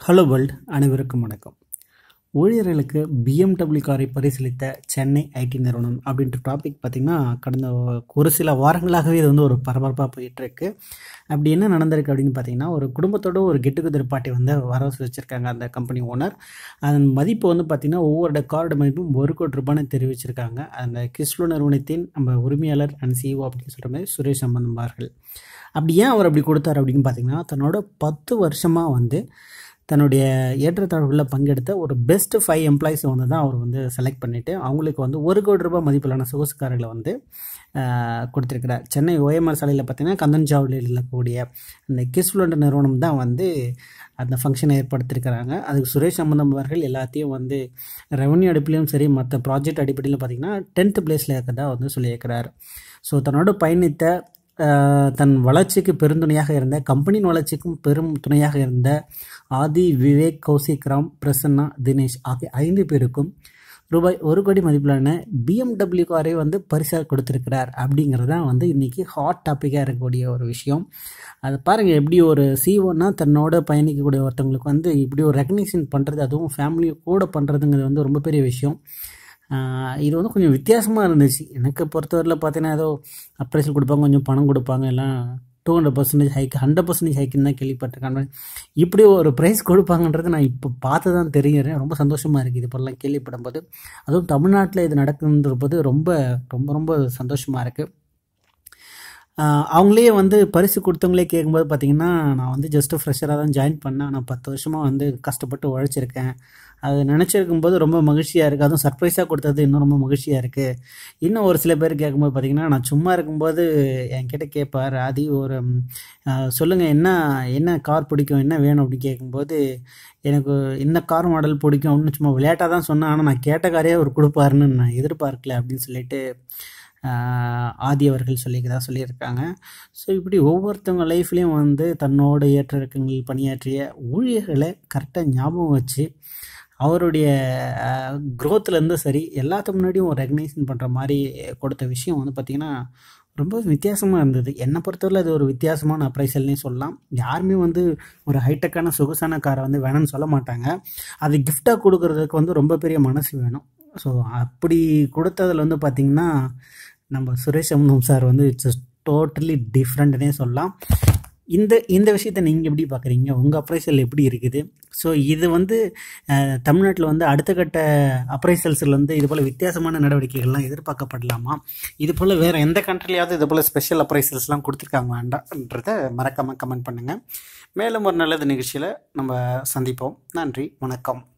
hello world அனைவருக்கும் வணக்கம் ஊழியர்களுக்கு பிஎம்டபிள்யூ காரை பரிசீலித்த சென்னை ஐடி நிறுவனம் அப்படின்ற டாபிக் பார்த்திங்கன்னா கடந்த ஒரு சில வாரங்களாகவே இது வந்து ஒரு பரபரப்பாக போயிட்டுருக்கு அப்படி என்ன நடந்திருக்கு அப்படின்னு பார்த்தீங்கன்னா ஒரு குடும்பத்தோட ஒரு கெட்டு குதிர் பார்ட்டி வந்து வர வச்சுருக்காங்க அந்த கம்பெனி ஓனர் அதன் மதிப்பு வந்து பார்த்திங்கன்னா ஒவ்வொரு காரோட மதிப்பும் ஒரு கோடி ரூபாய்னு தெரிவிச்சிருக்காங்க அந்த கிஸ்லோ நிறுவனத்தின் நம்ம உரிமையாளர் அண்ட் சிஓ அப்படின்னு சொல்கிற மாதிரி சுரேஷ் சம்பந்தம்பார்கள் அப்படி ஏன் அவர் அப்படி கொடுத்தார் அப்படின்னு பார்த்தீங்கன்னா தன்னோட பத்து வருஷமாக வந்து தன்னுடைய ஏற்றத்தாழ்வுகளில் பங்கெடுத்த ஒரு பெஸ்ட் ஃபைவ் எம்ப்ளாயிஸை வந்து தான் அவர் வந்து செலக்ட் பண்ணிவிட்டு அவங்களுக்கு வந்து ஒரு கோடி ரூபாய் மதிப்பிலான சொகுசு கார்களை வந்து கொடுத்துருக்கிறார் சென்னை ஓஎம்ஆர் சாலையில் பார்த்தீங்கன்னா கந்தன்சாவடியில் இருக்கக்கூடிய அந்த கிஸ்ஃப்ளோன்ற நிறுவனம் தான் வந்து அந்த ஃபங்க்ஷனை ஏற்படுத்தியிருக்கிறாங்க அதுக்கு சுரேஷ் சம்பந்தம் அவர்கள் எல்லாத்தையும் வந்து ரெவன்யூ அடிப்பிலையும் சரி மற்ற ப்ராஜெக்ட் அடிப்படையிலும் பார்த்திங்கன்னா டென்த்து பிளேஸில் இருக்கிறதா வந்து சொல்லியிருக்கிறார் ஸோ தன்னோட பயணித்த தன் வளர்ச்சிக்கு பெருந்துணையாக இருந்த கம்பெனியின் வளர்ச்சிக்கும் பெரும் துணையாக இருந்த ஆதி விவேக் கௌசிக் ராம் பிரசன்னா தினேஷ் ஆகிய ஐந்து பேருக்கும் ரூபாய் ஒரு கோடி மதிப்பிலான பிஎம்டபிள்யூ காரை வந்து பரிசாக கொடுத்துருக்கிறார் அப்படிங்கிறது தான் வந்து இன்றைக்கி ஹாட் டாப்பிக்காக இருக்கக்கூடிய ஒரு விஷயம் அது பாருங்கள் எப்படி ஒரு சிஓனா தன்னோட பயணிக்கக்கூடிய ஒருத்தவங்களுக்கு வந்து இப்படி ஒரு ரெக்கக்னிஷன் பண்ணுறது அதுவும் ஃபேமிலி கூட பண்ணுறதுங்கிறது வந்து ரொம்ப பெரிய விஷயம் இது வந்து கொஞ்சம் வித்தியாசமாக இருந்துச்சு எனக்கு பொறுத்தவரையில் பார்த்தீங்கன்னா ஏதோ அப்ரைசல் கொடுப்பாங்க கொஞ்சம் பணம் கொடுப்பாங்க எல்லாம் two hundred percentage hike hundred percentage ஹைக்குன்னு தான் கேள்விப்பட்டிருக்கேன் இப்படி ஒரு ப்ரைஸ் கொடுப்பாங்கன்றது நான் இப்போ பார்த்து தான் தெரிகிறேன் ரொம்ப சந்தோஷமாக இருக்குது இது போலலாம் கேள்விப்படும் போது அதுவும் தமிழ்நாட்டில் இது நடக்குன்ற போது ரொம்ப ரொம்ப ரொம்ப சந்தோஷமாக இருக்குது அவங்களே வந்து பரிசு கொடுத்தவங்களே கேட்கும்போது பார்த்தீங்கன்னா நான் வந்து ஜஸ்ட்டு ஃப்ரெஷராக தான் ஜாயின் பண்ணேன் நான் பத்து வருஷமாக வந்து கஷ்டப்பட்டு உழைச்சிருக்கேன் அது நினச்சிருக்கும் போது ரொம்ப மகிழ்ச்சியாக இருக்குது அதுவும் சர்ப்ரைஸாக கொடுத்தது இன்னும் ரொம்ப மகிழ்ச்சியாக இருக்குது இன்னும் ஒரு சில பேர் கேட்கும்போது பார்த்தீங்கன்னா நான் சும்மா இருக்கும்போது என்கிட்ட கேட்பார் ஆதி ஒரு சொல்லுங்கள் என்ன என்ன கார் பிடிக்கும் என்ன வேணும் அப்படின்னு கேட்கும்போது எனக்கு என்ன கார் மாடல் பிடிக்கும் அப்படின்னு சும்மா விளையாட்டாக தான் சொன்னேன் ஆனால் நான் கேட்ட காரே அவர் கொடுப்பாருன்னு நான் எதிர்பார்க்கல அப்படின்னு சொல்லிட்டு ஆதி அவர்கள் சொல்லிக்கிறதா சொல்லியிருக்காங்க ஸோ இப்படி ஒவ்வொருத்தவங்க லைஃப்லேயும் வந்து தன்னோட ஏற்ற இறக்கங்களில் பணியாற்றிய ஊழியர்களை கரெக்டாக ஞாபகம் வச்சு அவருடைய க்ரோத்துலேருந்து சரி எல்லாத்து முன்னாடியும் ஒரு ரெகனைசன் பண்ணுற மாதிரி கொடுத்த விஷயம் வந்து பார்த்திங்கன்னா ரொம்ப வித்தியாசமாக இருந்தது என்னை பொறுத்தவரை அது ஒரு வித்தியாசமான அப்ரைசல்னே சொல்லலாம் யாருமே வந்து ஒரு ஹைடெக்கான சொகுசான காரை வந்து வேணும்னு சொல்ல மாட்டாங்க அது கிஃப்டாக கொடுக்குறதுக்கு வந்து ரொம்ப பெரிய மனசு வேணும் ஸோ அப்படி கொடுத்ததில் வந்து பார்த்திங்கன்னா நம்ம சுரேஷ் அம்னம் சார் வந்து இட்ஸ் டோட்டலி டிஃப்ரெண்ட்னே சொல்லலாம் இந்த இந்த விஷயத்தை நீங்கள் எப்படி பார்க்குறீங்க உங்கள் அப்ரைசல் எப்படி இருக்குது ஸோ இது வந்து தமிழ்நாட்டில் வந்து அடுத்த கட்ட அப்ரைசல்ஸில் வந்து இது போல் வித்தியாசமான நடவடிக்கைகள்லாம் எதிர்பார்க்கப்படலாமா இது போல் வேறு எந்த கண்ட்ரிலையாவது இது போல் ஸ்பெஷல் அப்ரைசல்ஸ்லாம் கொடுத்துருக்காங்க வேண்டான்றதை மறக்காமல் கமெண்ட் பண்ணுங்கள் மேலும் ஒரு நல்லது நிகழ்ச்சியில் நம்ம சந்திப்போம் நன்றி வணக்கம்